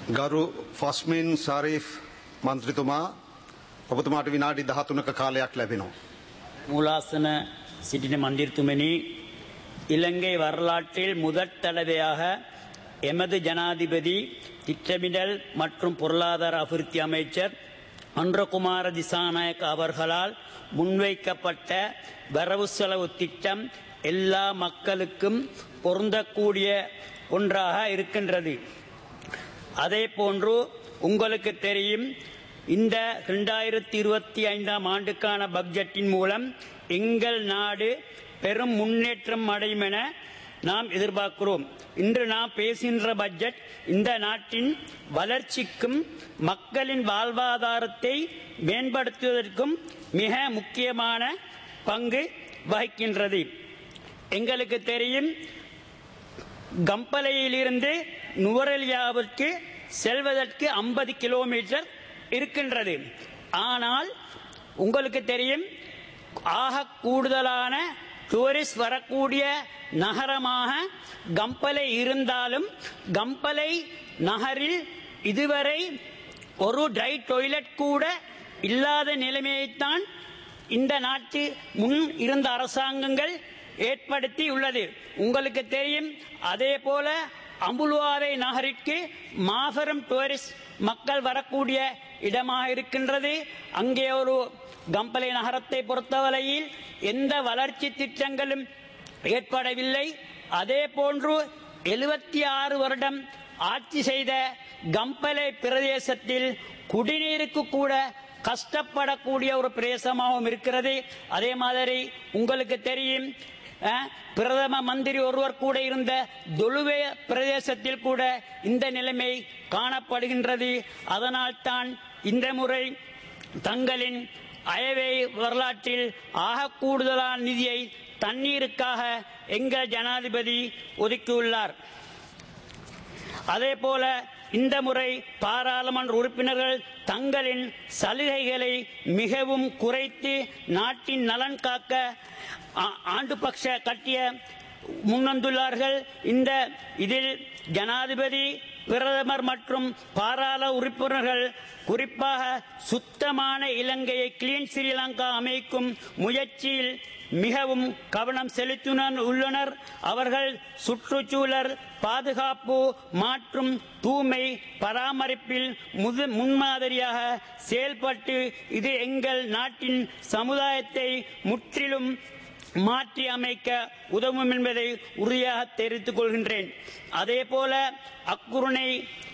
ගරු ෆස්මින් සරීෆ් මන්ත්‍රතුමා ඔබතුමාට විනාඩි දහතුනක කාලයක් ලැබෙනවා. மூலாசன சிட்டின மந்திர்த்துமணி இலங்கை வரலாற்றில் முதற் தடவையாக எமது ஜனாதிபதி திட்டமிடல் மற்றும் பொருளாதார அபிவிருத்தி அமைச்சர் அன்றகுமார திசாநாயக் அவர்களால் முன்வைக்கப்பட்ட வரவு செலவு திட்டம் எல்லா மக்களுக்கும் பொருந்தக்கூடிய ஒன்றாக இருக்கின்றது அதே போன்று உங்களுக்கு தெரியும் இந்த இரண்டாயிரத்தி இருபத்தி ஐந்தாம் ஆண்டுக்கான பட்ஜெட்டின் மூலம் எங்கள் நாடு பெரும் முன்னேற்றம் அடையும் என நாம் எதிர்பார்க்கிறோம் இன்று நாம் பேசுகின்ற பட்ஜெட் இந்த நாட்டின் வளர்ச்சிக்கும் மக்களின் வாழ்வாதாரத்தை மேம்படுத்துவதற்கும் மிக முக்கியமான பங்கு வகிக்கின்றது எங்களுக்கு தெரியும் கம்பளையிலிருந்து நுவரெலியாவிற்கு செல்வதற்கு ஐம்பது கிலோமீட்டர் இருக்கின்றது ஆனால் உங்களுக்கு தெரியும் ஆக கூடுதலான டூரிஸ்ட் வரக்கூடிய நகரமாக கம்பலை இருந்தாலும் கம்பலை நகரில் இதுவரை ஒரு ட்ரை டொய்லெட் கூட இல்லாத நிலைமையைத்தான் இந்த நாட்டு முன் இருந்த அரசாங்கங்கள் ஏற்படுத்தி உள்ளது உங்களுக்கு தெரியும் அதே போல அம்புலுவாரை நகரிற்கு மாபெரும் டூரிஸ்ட் மக்கள் வரக்கூடிய இடமாக இருக்கின்றது அங்கே ஒரு கம்பளை நகரத்தை பொறுத்தவரையில் எந்த வளர்ச்சி திட்டங்களும் ஏற்படவில்லை அதே போன்று எழுபத்தி ஆறு வருடம் ஆட்சி செய்த கம்பளை பிரதேசத்தில் குடிநீருக்கு கூட கஷ்டப்படக்கூடிய ஒரு பிரதேசமாகவும் இருக்கிறது அதே மாதிரி உங்களுக்கு தெரியும் அஹ், பிரதம மந்திரி ஒருவர் கூட இருந்த தொழுவே பிரதேசத்தில் கூட இந்த நிலைமை காணப்படுகின்றது அதனால் தான் இந்த முறை தங்களின் அயவை வரலாற்றில் ஆக கூடுதலான நிதியை தண்ணீருக்காக எங்கள் ஜனாதிபதி ஒதுக்கியுள்ளார் அதே போல இந்த முறை பாராளுமன்ற உறுப்பினர்கள் தங்களின் சலுகைகளை மிகவும் குறைத்து நாட்டின் நலன் காக்க ஆ- ஆண்டு பக்ஷ கட்டிய முன்வந்துள்ளார்கள் இந்த இதில் ஜனாதிபதி பிரதமர் மற்றும் பாராள உறுப்பினர்கள் குறிப்பாக சுத்தமான இலங்கையை கிளீன் ஸ்ரீலங்கா அமைக்கும் முயற்சியில் மிகவும் கவனம் செலுத்தினர் உள்ளனர் அவர்கள் சுற்றுச்சூழல் பாதுகாப்பு மற்றும் தூய்மை பராமரிப்பில் முது முன்மாதிரியாக செயல்பட்டு இது எங்கள் நாட்டின் சமுதாயத்தை முற்றிலும் மாற்றி அமைக்க உதவும் என்பதை உறுதியாக தெரிவித்துக் கொள்கின்றேன் அதே போல அக்குருணை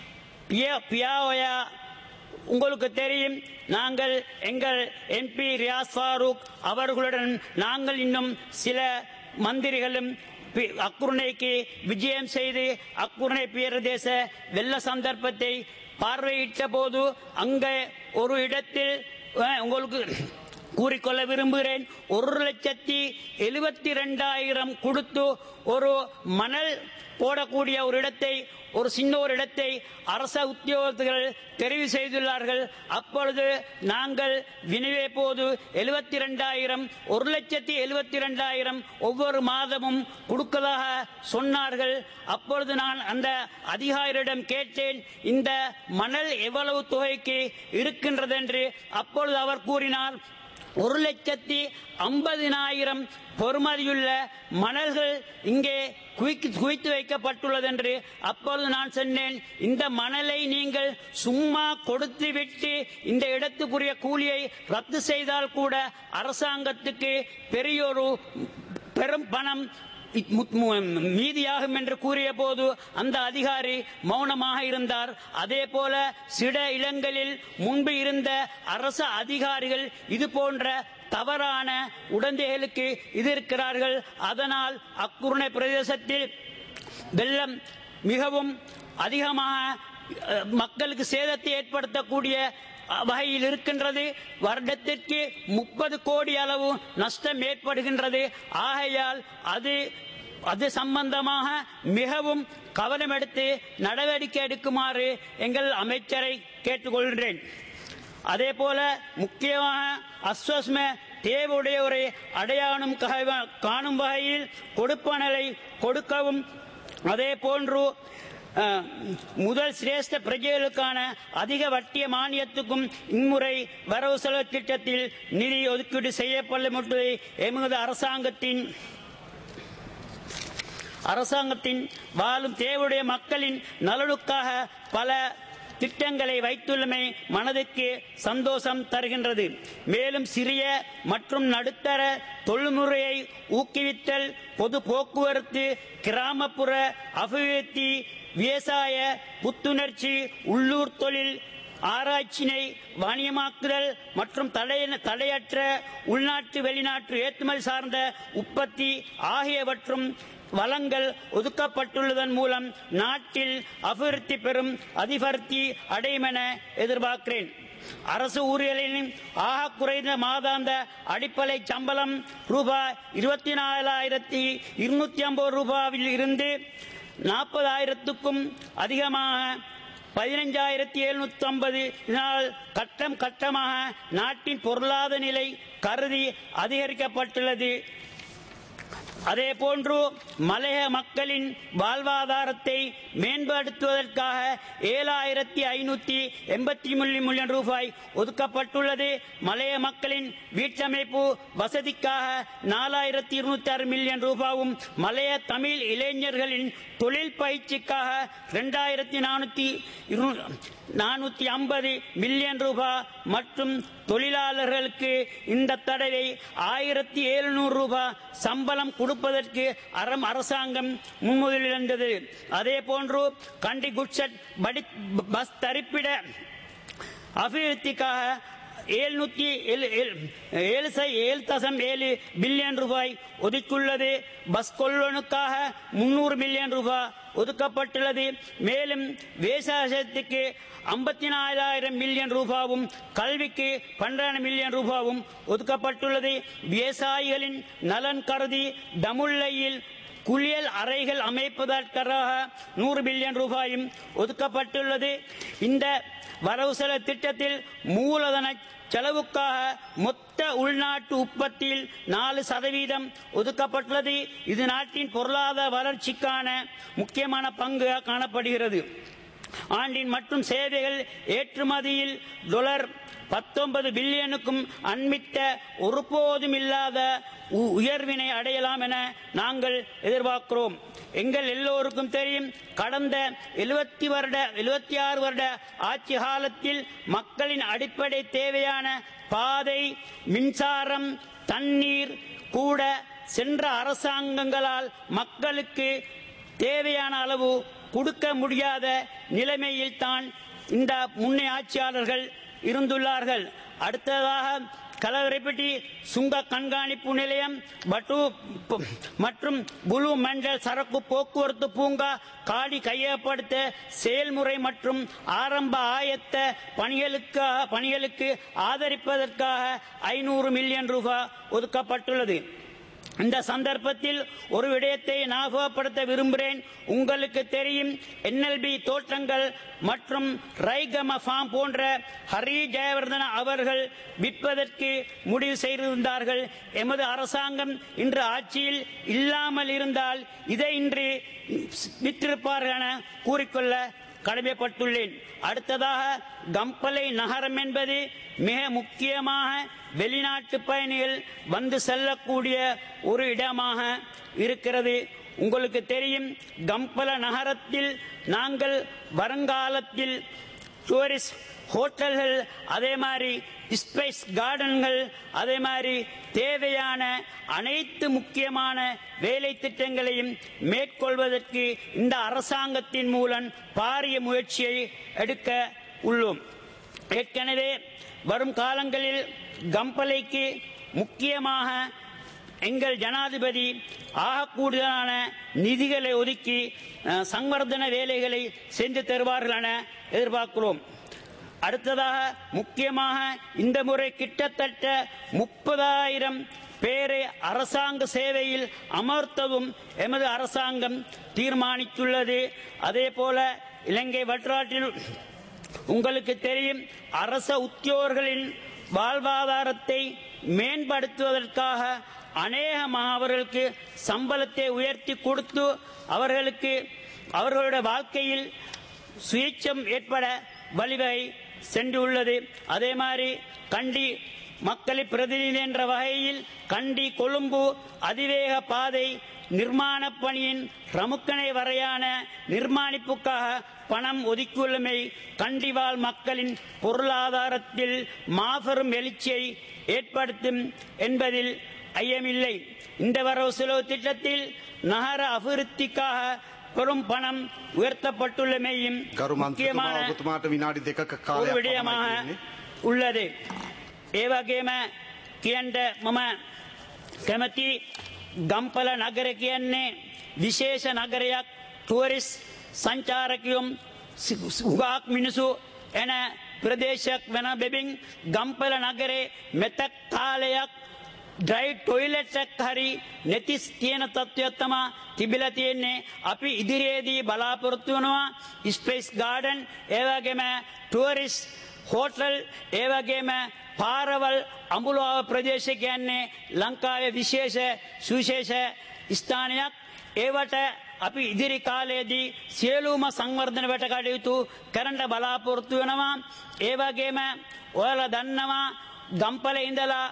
பியா- பியாவயா உங்களுக்கு தெரியும் நாங்கள் எங்கள் எம்பி ரியாஸ் ஃபாரூக் அவர்களுடன் நாங்கள் இன்னும் சில மந்திரிகளும் பி- அக்குருணைக்கு விஜயம் செய்து அக்குருணை பிரதேச வெள்ள சந்தர்ப்பத்தை பார்வையிட்ட போது அங்கே ஒரு இடத்தில் அஹ், உங்களுக்கு கூறிக்கொள்ள விரும்புகிறேன் ஒரு லட்சத்தி எழுபத்தி ரெண்டாயிரம் கொடுத்து ஒரு மணல் போடக்கூடிய ஒரு இடத்தை ஒரு சின்ன ஒரு இடத்தை அரச உத்தியோகத்தர்கள் தெரிவு செய்துள்ளார்கள் அப்பொழுது நாங்கள் வினவே போது எழுபத்தி ரெண்டாயிரம் ஒரு லட்சத்தி எழுபத்தி ரெண்டாயிரம் ஒவ்வொரு மாதமும் கொடுக்கதாக சொன்னார்கள் அப்பொழுது நான் அந்த அதிகாரியிடம் கேட்டேன் இந்த மணல் எவ்வளவு தொகைக்கு இருக்கின்றது என்று அப்பொழுது அவர் கூறினார் ஒரு லட்சத்தி ஐம்பதினாயிரம் பொறுமதியுள்ள மணல்கள் இங்கே குவிக்கு குவித்து வைக்கப்பட்டுள்ளது என்று அப்பொழுது நான் சொன்னேன் இந்த மணலை நீங்கள் சும்மா கொடுத்து விட்டு இந்த இடத்துக்குரிய கூலியை ரத்து செய்தால் கூட அரசாங்கத்துக்கு பெரியொரு பெரும் பணம் இ- மு- மு- மீதியாகும் என்று கூறிய போது அந்த அதிகாரி மௌனமாக இருந்தார் அதே போல சில இடங்களில் முன்பு இருந்த அரச அதிகாரிகள் இது போன்ற தவறான உடந்தைகளுக்கு எதிர்க்கிறார்கள் அதனால் அக்குருணை பிரதேசத்தில் வெள்ளம் மிகவும் அதிகமாக அஹ், மக்களுக்கு சேதத்தை ஏற்படுத்தக்கூடிய அஹ், வகையில் இருக்கின்றது வருடத்திற்கு முப்பது கோடி அளவு நஷ்டம் ஏற்படுகின்றது ஆகையால் அது அது சம்பந்தமாக மிகவும் கவனம் எடுத்து நடவடிக்கை எடுக்குமாறு எங்கள் அமைச்சரை கேட்டுக்கொள்கின்றேன் அதே போல முக்கியமாக அஸ்வஸ்ம தேவையுடையவரை அடையாளம் கா- காணும் வகையில் கொடுப்பனலை கொடுக்கவும் அதே போன்று அஹ், முதல் சிரேஷ்ட பிரஜைகளுக்கான அதிக வட்டிய மானியத்துக்கும் இம்முறை வரவு செலவு திட்டத்தில் நிதி ஒதுக்கீடு செய்யப்படும் என்பதை எமது அரசாங்கத்தின் அரசாங்கத்தின் வாழும் தேவையுடைய மக்களின் நலனுக்காக பல திட்டங்களை வைத்துள்ளமை மனதுக்கு சந்தோஷம் தருகின்றது மேலும் சிறிய மற்றும் நடுத்தர தொழில்முறையை ஊக்குவித்தல் பொது போக்குவரத்து கிராமப்புற அபிவிருத்தி விவசாய புத்துணர்ச்சி உள்ளூர் தொழில் ஆராய்ச்சினை வாணியமாக்குதல் மற்றும் தடை- தடையற்ற உள்நாட்டு வெளிநாட்டு ஏற்றுமதி சார்ந்த உற்பத்தி ஆகியவற்றும் வளங்கள் ஒதுக்கப்பட்டுள்ளதன் மூலம் நாட்டில் அபிவிருத்தி பெறும் அதிபர்த்தி அடையும் என எதிர்பார்க்கிறேன் அரசு ஊழியர்களின் ஆக குறைந்த மாதாந்த அடிப்படை சம்பளம் ரூபாய் இருபத்தி நாலாயிரத்தி இருநூத்தி ஐம்பது ரூபாயில் இருந்து நாற்பதாயிரத்துக்கும் அதிகமாக பதினஞ்சாயிரத்தி எழுநூத்தி ஐம்பது இதனால் கட்டம் கட்டமாக நாட்டின் பொருளாதார நிலை கருதி அதிகரிக்கப்பட்டுள்ளது அதே போன்று மலைய மக்களின் வாழ்வாதாரத்தை மேம்படுத்துவதற்காக ஏழாயிரத்தி ஐநூத்தி எண்பத்தி மில்லியன் ரூபாய் ஒதுக்கப்பட்டுள்ளது மலைய மக்களின் வீட்டமைப்பு வசதிக்காக நாலாயிரத்தி இருநூத்தி ஆறு மில்லியன் ரூபாயும் மலைய தமிழ் இளைஞர்களின் தொழில் பயிற்சிக்காக இரண்டாயிரத்தி நானூத்தி நானூத்தி ஐம்பது மில்லியன் ரூபாய் மற்றும் தொழிலாளர்களுக்கு இந்த தடவை ஆயிரத்தி எழுநூறு ரூபாய் சம்பளம் கொடுப்பதற்கு அறம் அரசாங்கம் முன்முதலிருந்தது அதே போன்று கண்டி குட்சட் படி பஸ் தரிப்பிட அபிவிருத்திக்காக ஏழ்நூத்தி ஏழு ஏழு- ஏழு சை- ஏழு தசம் ஏழு பில்லியன் ரூபாய் ஒதுக்கியுள்ளது பஸ் கொள்வனுக்காக முன்னூறு மில்லியன் ரூபாய் ஒதுக்கப்பட்டுள்ளது மேலும் விவசாயத்துக்கு ஐம்பத்தி நாலாயிரம் மில்லியன் ரூபாவும் கல்விக்கு பன்னிரண்டு மில்லியன் ரூபாவும் ஒதுக்கப்பட்டுள்ளது விவசாயிகளின் நலன் கருதி டமுல்லையில் குளியல் அறைகள் அமைப்பதற்காக நூறு பில்லியன் ரூபாயும் ஒதுக்கப்பட்டுள்ளது இந்த வரவு செலவு திட்டத்தில் மூலதன செலவுக்காக மொத்த உள்நாட்டு உற்பத்தியில் நாலு சதவீதம் ஒதுக்கப்பட்டுள்ளது இது நாட்டின் பொருளாதார வளர்ச்சிக்கான முக்கியமான பங்கு காணப்படுகிறது ஆண்டின் மற்றும் சேவைகள் ஏற்றுமதியில் டாலர் பத்தொன்பது பில்லியனுக்கும் அண்மித்த ஒருபோதும் இல்லாத உ- உயர்வினை அடையலாம் என நாங்கள் எதிர்பார்க்கிறோம் எங்கள் எல்லோருக்கும் தெரியும் கடந்த எழுபத்தி வருட எழுபத்தி ஆறு வருட ஆட்சி காலத்தில் மக்களின் அடிப்படை தேவையான பாதை மின்சாரம் தண்ணீர் கூட சென்ற அரசாங்கங்களால் மக்களுக்கு தேவையான அளவு கொடுக்க முடியாத நிலைமையில் தான் இந்த முன்னே ஆட்சியாளர்கள் இருந்துள்ளார்கள் அடுத்ததாக கலவரைப்பட்டி சுங்க கண்காணிப்பு நிலையம் பட்டு மற்றும் புளு மண்டல் சரக்கு போக்குவரத்து பூங்கா காடி கையகப்படுத்த செயல்முறை மற்றும் ஆரம்ப ஆயத்த பணிகளுக்கு பணிகளுக்கு ஆதரிப்பதற்காக ஐநூறு மில்லியன் ரூபாய் ஒதுக்கப்பட்டுள்ளது இந்த சந்தர்ப்பத்தில் ஒரு விடயத்தை ஞாபகப்படுத்த விரும்புகிறேன் உங்களுக்கு தெரியும் என்எல்பி தோற்றங்கள் மற்றும் ரைகம ஃபார்ம் போன்ற ஹரி ஜெயவர்தன அவர்கள் விற்பதற்கு முடிவு செய்திருந்தார்கள் எமது அரசாங்கம் இன்று ஆட்சியில் இல்லாமல் இருந்தால் இதை இன்று விற்றிருப்பார்கள் என கூறிக்கொள்ள கடமைப்பட்டுள்ளேன் அடுத்ததாக கம்பளை நகரம் என்பது மிக முக்கியமாக வெளிநாட்டு பயணிகள் வந்து செல்லக்கூடிய ஒரு இடமாக இருக்கிறது உங்களுக்கு தெரியும் கம்பல நகரத்தில் நாங்கள் வருங்காலத்தில் டூரிஸ்ட் ஹோட்டல்கள் அதே மாதிரி ஸ்பைஸ் கார்டன்கள் அதே மாதிரி தேவையான அனைத்து முக்கியமான வேலை திட்டங்களையும் மேற்கொள்வதற்கு இந்த அரசாங்கத்தின் மூலம் பாரிய முயற்சியை எடுக்க உள்ளோம் ஏற்கனவே வரும் காலங்களில் கம்பலைக்கு முக்கியமாக எங்கள் ஜனாதிபதி ஆக கூடுதலான நிதிகளை ஒதுக்கி அஹ், சம்வர்த்தன வேலைகளை செஞ்சு தருவார்கள் என எதிர்பார்க்கிறோம் அடுத்ததாக முக்கியமாக இந்த முறை கிட்டத்தட்ட முப்பதாயிரம் பேரை அரசாங்க சேவையில் அமர்த்தவும் எமது அரசாங்கம் தீர்மானித்துள்ளது அதே போல இலங்கை வட்டாற்றில் உங்களுக்கு தெரியும் அரச உத்தியோகர்களின் வாழ்வாதாரத்தை மேம்படுத்துவதற்காக அநேகமாக அவர்களுக்கு சம்பளத்தை உயர்த்தி கொடுத்து அவர்களுக்கு அவர்களுடைய வாழ்க்கையில் சுயேச்சம் ஏற்பட வழிவகை சென்றுள்ளது அதே மாதிரி கண்டி மக்களை பிரதிநிதி என்ற வகையில் கண்டி கொழும்பு அதிவேக பாதை நிர்மாண பணியின் ரமுக்கனை வரையான நிர்மாணிப்புக்காக பணம் ஒதுக்கியுள்ளமை கண்டிவாழ் மக்களின் பொருளாதாரத்தில் மாபெரும் எழுச்சியை ஏற்படுத்தும் என்பதில் ஐயமில்லை இந்த வரவு செலவு திட்டத்தில் நகர அபிவிருத்திக்காக பெரும் பணம் உயர்த்தப்பட்டுள்ளமையும் ගරු මන්ත්‍රතුමා முக்கியமான ඔබතුමාට විනාඩි දෙකක ஒரு කාලයක් விடயமாக පමණයි තියෙන්නේ. உள்ளது ඒ වගේම කියන්න මම කැමති ගම්පල නගර කියන්නේ විශේෂ නගරයක් ටුවරිස් සංචාරකයුම් උගාක් මිනිසු එන ප්‍රදේශයක් වන බෙබින් ගම්පල නගරේ මෙතක් කාලයක් ඩ්‍රයි ටොයිලට්ක් හරි නැතිස් තියෙන තත්ත්වයක් තමා තිබිලා තියෙන්නේ අපි ඉදිරියේදී බලාපොරොත්තු වෙනවා ස්පේස් ගාඩන් ඒ වගේම ටුවරිස් හෝටල් ඒ වගේම පාරවල් අඹුලාව ප්‍රදේශ කියන්නේ ලංකාවේ විශේෂ සුවිශේෂ ස්ථානයක් ඒවට අපි ඉදිරි කාලයේදී සියලුම සංවර්ධන වැට කටයුතු කරන්න බලාපොරොත්තු වෙනවා ඒ වගේම ඔයාලා දන්නවා ගම්පල ඉඳලා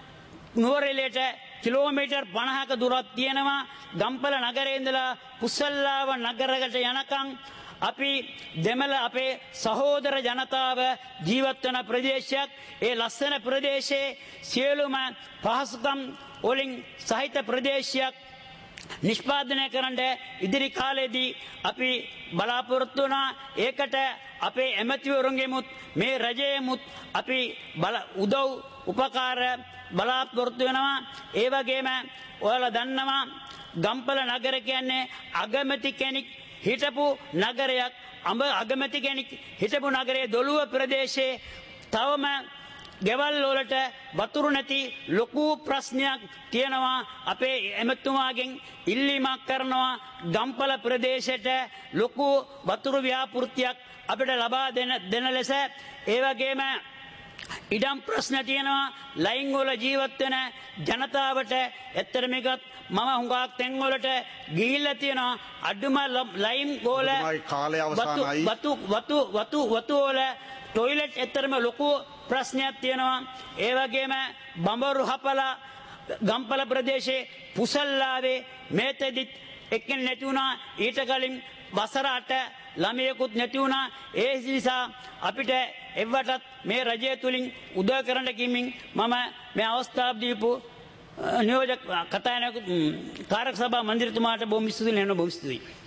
නුවරෙලට කිලෝමීටර් 50ක දුරක් තියෙනවා ගම්පල නගරේ ඉඳලා කුසල්ලාව නගරකට යනකම් අපි දෙමළ අපේ සහෝදර ජනතාව ජීවත් වන ප්‍රදේශයක් ඒ ලස්සන ප්‍රදේශයේ සියලුම පහසුකම් වලින් සහිත ප්‍රදේශයක් නිෂ්පාදනය කරන්න ඉදිරි කාලයේදී අපි බලාපොරොත්තු වුණා ඒකට අපේ ඇමතිවරුන්ගෙමුත් මේ රජයමුත් අපි බල උදව් උපකාර බලාපොරොත්තු වෙනවා ඒ වගේම ඔයාලා දන්නවා ගම්පල නගර කියන්නේ අගමැති කෙනෙක් හිටපු නගරයක් අඹ අගමැති කෙනෙක් හිටපු නගරයේ දොළුව ප්‍රදේශයේ තවම ගෙවල් වලට වතුරු නැති ලොකු ප්‍රශ්නයක් තියෙනවා අපේ එමතුමාගෙන් ඉල්ලීමක් කරනවා ගම්පල ප්‍රදේශයට ලොකු වතුරු ව්‍යාපෘතියක් අපිට ලබා දෙන දෙන ලෙස ඒ වගේම ඉඩම් ප්‍රශ්න තියෙනවා ලයින් වල ජීවත් වෙන ජනතාවට ඇත්තටම එකත් මම හුඟක් තැන්වලට ගිහිල්ලා තියෙනවා අඩුම ල- ලයින් ගෝල ඔබතුමාගේ කාලය අවසానයි. වතු වතු වතු වතු වල ටොයිලට් ඇත්තරම ලොකු ප්‍රශ්නයක් තියෙනවා ඒ වගේම බඹරු හපලා ගම්පල ප්‍රදේශයේ පුසල්ලාවේ මේතෙදිත් එක්කෙන නැති වුණා ඊට කලින් වසර අට ළමයෙකුත් නැති වුණා ඒ නිසා අපිට එවටත් මේ රජය තුලින් උදව් කරන්න කිමින් මම මේ අවස්ථාව දීපු අ, නියෝජක කතානායක කාරක සභා මන්දිරතුමාට බොහොම ස්තුතියි වෙනවා බොහොම ස්තුතියි